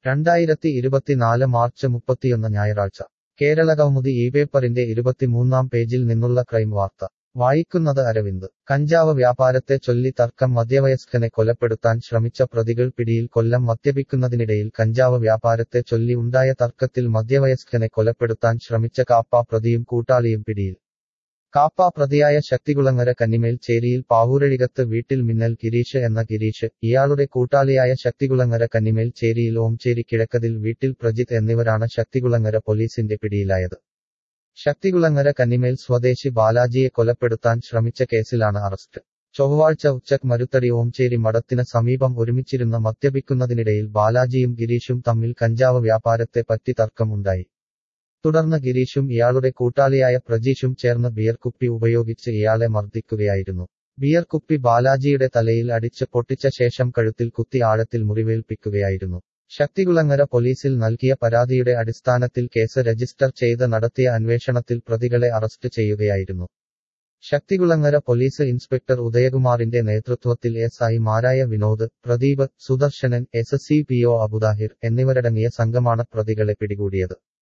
രണ്ടായിരത്തി ഇരുപത്തിനാല് മാർച്ച് മുപ്പത്തിയൊന്ന് ഞായറാഴ്ച കേരള കൗമുദി ഈ പേപ്പറിന്റെ ഇരുപത്തിമൂന്നാം പേജിൽ നിന്നുള്ള ക്രൈം വാർത്ത വായിക്കുന്നത് അരവിന്ദ് കഞ്ചാവ് വ്യാപാരത്തെ ചൊല്ലി തർക്കം മധ്യവയസ്കനെ കൊലപ്പെടുത്താൻ ശ്രമിച്ച പ്രതികൾ പിടിയിൽ കൊല്ലം മദ്യപിക്കുന്നതിനിടയിൽ കഞ്ചാവ് വ്യാപാരത്തെ ചൊല്ലി ഉണ്ടായ തർക്കത്തിൽ മധ്യവയസ്കനെ കൊലപ്പെടുത്താൻ ശ്രമിച്ച കാപ്പ പ്രതിയും കൂട്ടാളിയും പിടിയിൽ കാപ്പ പ്രതിയായ ശക്തികുളങ്ങര കന്നിമേൽ ചേരിയിൽ പാവൂരഴികത്ത് വീട്ടിൽ മിന്നൽ ഗിരീഷ് എന്ന ഗിരീഷ് ഇയാളുടെ കൂട്ടാളിയായ ശക്തികുളങ്ങര കന്നിമേൽ ചേരിയിൽ ഓംചേരി കിഴക്കതിൽ വീട്ടിൽ പ്രജിത്ത് എന്നിവരാണ് ശക്തികുളങ്ങര പോലീസിന്റെ പിടിയിലായത് ശക്തികുളങ്ങര കന്നിമേൽ സ്വദേശി ബാലാജിയെ കൊലപ്പെടുത്താൻ ശ്രമിച്ച കേസിലാണ് അറസ്റ്റ് ചൊവ്വാഴ്ച ഉച്ചക് മരുത്തടി ഓംചേരി മഠത്തിന് സമീപം ഒരുമിച്ചിരുന്ന് മദ്യപിക്കുന്നതിനിടയിൽ ബാലാജിയും ഗിരീഷും തമ്മിൽ കഞ്ചാവ് വ്യാപാരത്തെ പറ്റി തർക്കമുണ്ടായി തുടർന്ന് ഗിരീഷും ഇയാളുടെ കൂട്ടാളിയായ പ്രജീഷും ചേർന്ന് ബിയർ കുപ്പി ഉപയോഗിച്ച് ഇയാളെ മർദ്ദിക്കുകയായിരുന്നു ബിയർ കുപ്പി ബാലാജിയുടെ തലയിൽ അടിച്ച് പൊട്ടിച്ച ശേഷം കഴുത്തിൽ കുത്തി ആഴത്തിൽ മുറിവേൽപ്പിക്കുകയായിരുന്നു ശക്തികുളങ്ങര പോലീസിൽ നൽകിയ പരാതിയുടെ അടിസ്ഥാനത്തിൽ കേസ് രജിസ്റ്റർ ചെയ്ത് നടത്തിയ അന്വേഷണത്തിൽ പ്രതികളെ അറസ്റ്റ് ചെയ്യുകയായിരുന്നു ശക്തികുളങ്ങര പോലീസ് ഇൻസ്പെക്ടർ ഉദയകുമാറിന്റെ നേതൃത്വത്തിൽ എസ് ഐ മാരായ Vinod Pradeep Sudarsanan S C P O Abudahir എന്നിവരടങ്ങിയ സംഘമാണ് പ്രതികളെ പിടികൂടിയത്